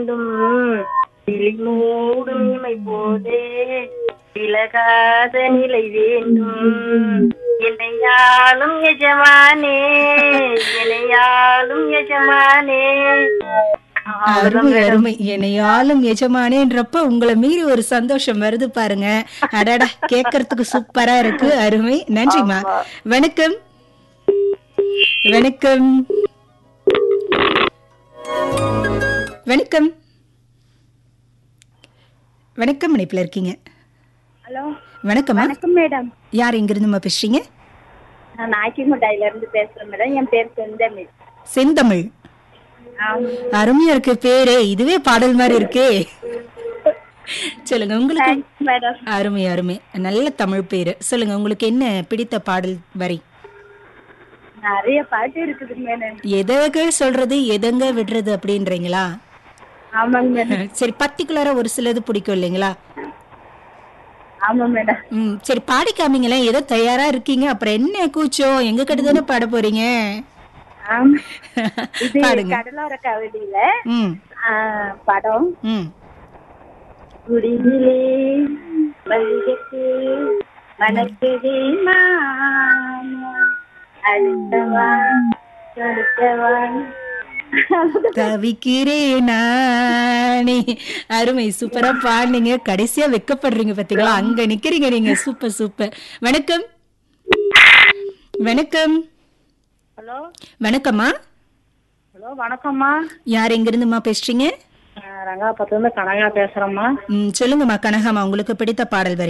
வேண்டும் விழி மூடும் இமை போதே விலகாத நிலை வேண்டும் என்னையாலும் எஜமானே என்னையாலும் எஜமானே அருமை அருமை என்னையாலும் எஜமானேன்றப்ப உங்களை மீறி ஒரு சந்தோஷம் வருது பாருங்க அடடா கேட்கறதுக்கு சூப்பரா இருக்கு அருமை நன்றிமா வணக்கம் வணக்கம் வணக்கம் வணக்கம் இணைப்புல இருக்கீங்க ஹலோ வணக்கம்மா வணக்கம் மேடம் யார் எங்கிருந்துமா பேசுறீங்க நான் நாய்க்கிமுட்டாயில இருந்து பேசுறேன் மேடம் என் பேர் செந்தமிழ் செந்தமிழ் அருமையா இருக்கு பேரே இதுவே பாடல் மாதிரி இருக்கே சொல்லுங்க உங்களுக்கு மேடம் அருமை அருமை நல்ல தமிழ் பேரு சொல்லுங்க உங்களுக்கு என்ன பிடித்த பாடல் வரி நிறைய பாட்டு இருக்குது மேடம் எதங்க சொல்றது எதங்க விடுறது அப்படின்றீங்களா ஆமாங்க மேடம் சரி பர்டிகுலரா ஒரு சிலது பிடிக்கும் இல்லைங்களா ஆமா மேடம் ம் சரி பாடி காமிங்களேன் ஏதோ தயாரா இருக்கீங்க அப்புறம் என்ன கூச்சம் எங்க கிட்ட தானே பாட போறீங்க ஆமா இது பாடுங்க கடலோர கவிதையில ம் ஆ, படம் ம் குடியிலே மல்லிகைக்கு மணக்குதே மாமா அடுத்தவா அடுத்தவா தவிக்கிறேன் நானே அருமை சூப்பரா பாடுனீங்க கடைசியா வெக்கப்படுறீங்க பாத்தீங்களா அங்க நிக்கிறீங்க நீங்க சூப்பர் சூப்பர் வணக்கம் வணக்கம் ஹலோ வணக்கம்மா ஹலோ வணக்கம்மா யார் எங்க இருந்துமா பேசுறீங்க ரங்காபத்துல இருந்து கனகா பேசுறேம்மா ம், சொல்லுங்கம்மா கனகம்மா உங்களுக்கு பிடித்த பாடல் வரி